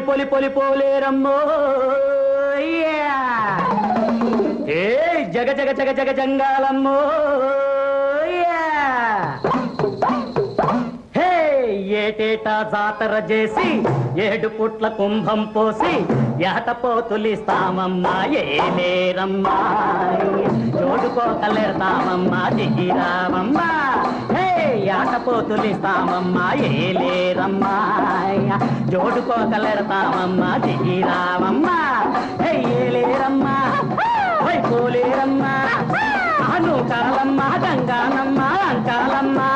పొలి పొలి పోలేరమ్మో ఏ జగ జగ జగ జగ జంగాలమ్మో హే ఏటేటా జాతర చేసి ఏడు పుట్ల కుంభం పోసి ఏటపోతులిస్తామమ్మా ఏలేరమ్మా జోడుకోకలేస్తామమ్మా దిగిరామమ్మా హే ఏటపోతులిస్తామమ్మా ఏలేరమ్మా జోడుకోకలేడతామమ్మా దిగిరామమ్మా హే ఏలేరమ్మా హై పోలేరమ్మా అను కాలమ్మా గంగానమ్మా అంకాలమ్మా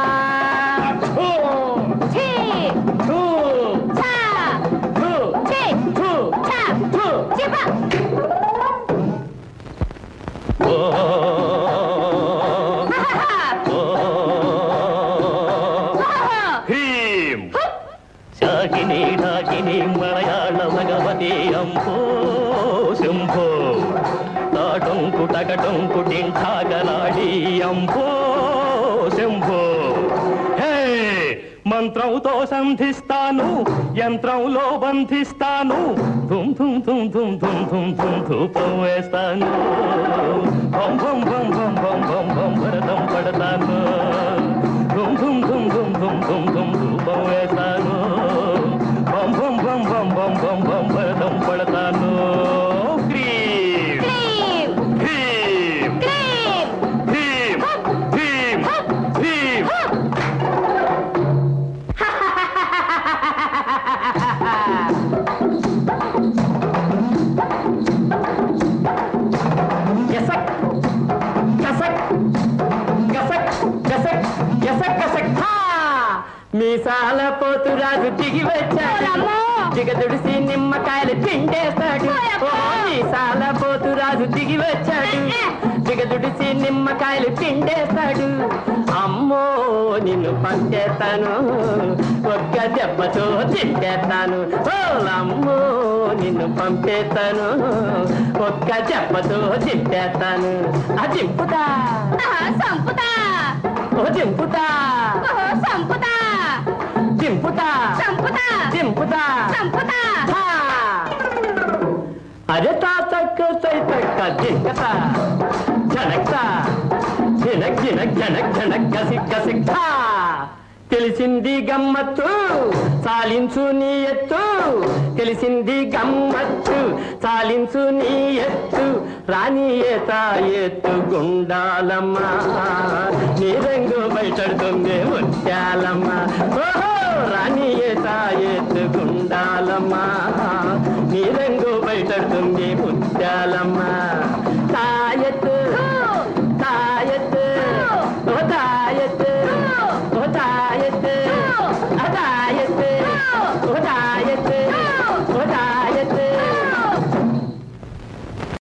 ఛీ! ఛా! ఛీ! ఛా! చిప! హ్రీం శాకిని ఢాకిని మలయాళ భగవతి అంబో శంభో తాటంకు టకటంకు టింఠాగలాడి అంబో శంభో హే మంత్రంతో సంధిస్తాను యంత్రంలో బంధిస్తాను ధుమ్ ధుమ్ ధుమ్ ధుమ్ ధుమ్ ధుమ్ ధుమ్ ధూపం వేస్తాను భం భం భం భం భం భం భం భరతం పడతాను ధుమ్ ధుమ్ ధుమ్ ధుమ్ ధుమ్ ధుమ్ ధుమ్ ధూపం వేస్తాను భం భం భం భం భం భం భం భరతం పడతాను క్రీం క్లీం! క్రీం క్లీం! క్రీం క్రీం క్రీం గసక్ గసక్ గసక్ గసక్ గసక్ గసక్ హా! మీసాల పోతురాజు దిగి వచ్చాడు ఓలమ్మో! దిగదుడిసి నిమ్మకాయలు పిండేస్తాడు ఓయబ్బా! ఓ, మీసాల పోతురాజు దిగి వచ్చాడు దిగదుడిసి నిమ్మకాయలు పిండేస్తాడు అమ్మో నిన్ను పంచేస్తాను ఒక్క దెబ్బతో తింటేస్తాను ఓ అమ్మో నిన్ను పంపేస్తాను ఒక్క దెబ్బతో తింటేస్తాను ఆ దింపుతా ఆహా, సంపుతా! ఓ దింపుతా ఓహో, సంపుతా! దింపుతా సంపుతా! దింపుతా సంపుతా! హా! అరే తాతక్క సైతక్క జింకత జనక్త జినక్ జినక్ జనక్ జనక్ గసిక్ గసిక్ థా! తెలిసింది గమ్మత్తు చాలించు నీ ఎత్తు తెలిసింది గమ్మత్తు చాలించు నీ ఎత్తు రాని ఏత ఎత్తు గుండాలమ్మా నీ రంగు బయటడుతుంది ముత్యాలమ్మా ఓహో రాని ఏత ఎత్తు గుండాలమ్మా నీ రంగు బయటడుతుంది ముత్యాలమ్మా